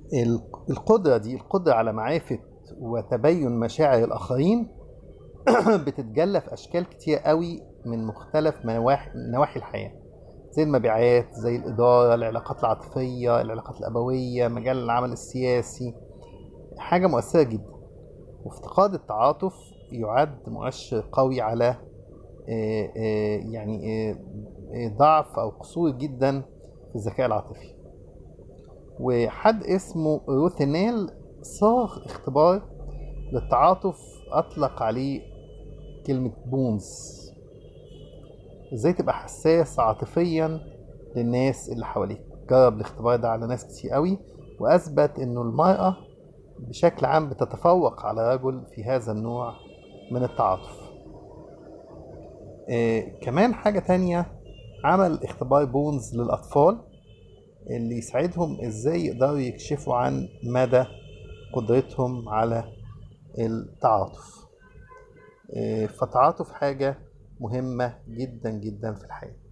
القدرة دي القدرة على معرفة وتبين مشاعر الآخرين بتتجلى في أشكال كتير قوي من مختلف نواحي نواحي الحياة زي المبيعات زي الإدارة العلاقات العاطفية العلاقات الأبوية مجال العمل السياسي حاجة مؤثرة جدا وافتقاد التعاطف يعد مؤشر قوي على آه، آه، يعني آه، ضعف أو قصور جدا في الذكاء العاطفي وحد اسمه روثينيل صاغ اختبار للتعاطف أطلق عليه كلمة بونز ازاي تبقى حساس عاطفيا للناس اللي حواليك جرب الاختبار ده على ناس كتير قوي وأثبت إنه المرأة بشكل عام بتتفوق على الرجل في هذا النوع من التعاطف آه كمان حاجة تانية عمل اختبار بونز للأطفال اللي يساعدهم ازاي يقدروا يكشفوا عن مدى قدرتهم على التعاطف آه، فالتعاطف حاجة مهمة جدا جدا في الحياة